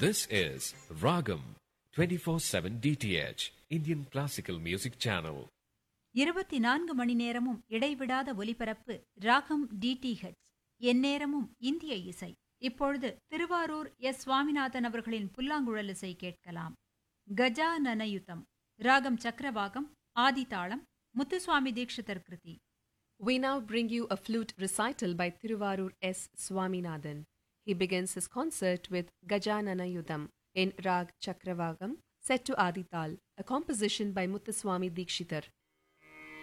This is Ragam 24/7 DTH Indian Classical Music Channel. இருபத்தி நான்கு மணி நேரமும் இடைவிடாத ஒலிபரப்பு ராகம் டிடிஹெச் எந்நேரமும் இந்திய இசை இப்பொழுது திருவாரூர் எஸ் சுவாமிநாதன் அவர்களின் புல்லாங்குழல் இசை கேட்கலாம் கஜானனயுதம் ராகம் சக்கரவாகம் ஆதிதாளம் முத்துசுவாமி தீட்சிதர் கிருதி We now bring you a flute recital by Thiruvarur S. Swaminathan. He begins his concert with Gajanana Yudam in Rag Chakravagam, set to Adital, a composition by Muthuswami Dikshitar.